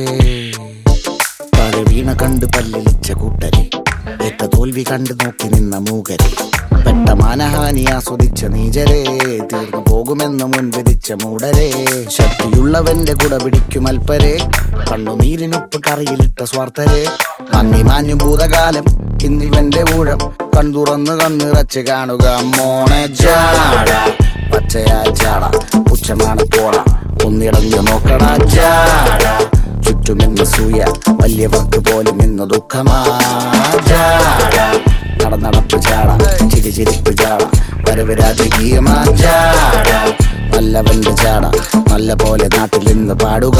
താഴെ വീണ കണ്ട് പല്ലിളിച്ച കൂട്ടരെ ഏറ്റ തോൽവി കണ്ട് നോക്കി നിന്ന മൂകരെ പെട്ട മാനഹാനി ആസ്വദിച്ച നീചരെ തീർന്നു പോകുമെന്ന് മുൻവിധിച്ച മൂടരെ ശക്തിയുള്ളവന്റെ കുട പിടിക്കും അൽപ്പരെ കണ്ണുനീരിനൊപ്പ് കറിയിലിട്ട സ്വാർത്ഥരെ മങ്ങി മാഞ്ഞു ഭൂതകാലം ഇന്നിവന്റെ ഊഴം കൺതുറന്ന് കണ്ണിറച്ച് കാണുക മോണെ ജാട പച്ചയാ ചാട പുച്ഛമാണ് പോള ഒന്നിടഞ്ഞു നോക്കടാ ചാട ചുറ്റുമെന്ന് സൂയ വലിയവർക്ക് പോലും ഇന്ന് ദുഃഖമാ ചാട നടന്നടപ്പ് ചാട ചിരി ചിരിപ്പ് ചാട വരവ് രാജകീയമാ ചാട നല്ലവന്റെ ചാട നല്ല പോലെ നാട്ടിൽ നിന്ന് പാടുക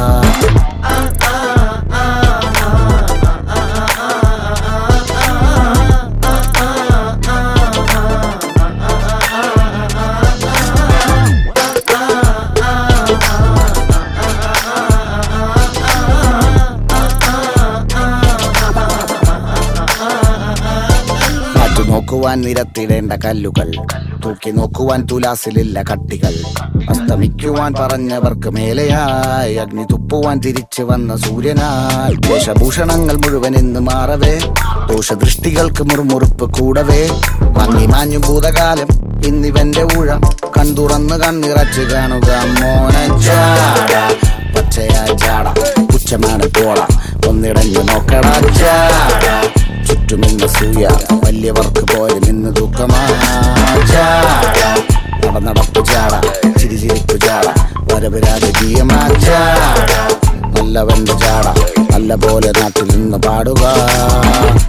മാറ്റു നോക്കുവാൻ നിരത്തിടേണ്ട കല്ലുകൾ തൂക്കി നോക്കുവാൻ തുലാസിലില്ല കട്ടികൾ അസ്തമിക്കുവാൻ പറഞ്ഞവർക്ക് മേലെയായി അഗ്നി തുപ്പുവാൻ തിരിച്ചു വന്ന സൂര്യനായി വേഷഭൂഷണങ്ങൾ മുഴുവൻ ഇന്ന് മാറവേ ദോഷദൃഷ്ടികൾക്ക് മുറുമുറുപ്പ് കൂടവേ മങ്ങി മാഞ്ഞു ഭൂതകാലം ഇന്നിവന്റെ ഊഴം കൺതുറന്ന് കണ്ണിറച്ച് കാണുക മോനെ ചാട പച്ചയാ ചാട പുച്ഛമാണ് പോള ഒന്നിടഞ്ഞു നോക്കടാ ചാട ചുറ്റുമിന്ന് സൂയ വലിയവർക്ക് പോലും ഇന്ന് ദുഃഖമാ ചാട നടന്നടപ്പ് ചാട ചിരി ചിരിപ്പ് ചാട വരവ് രാജകീയമാ ചാട നല്ലവന്റെ ചാട നല്ല പോലെ നാട്ടിൽ നിന്ന് പാടുക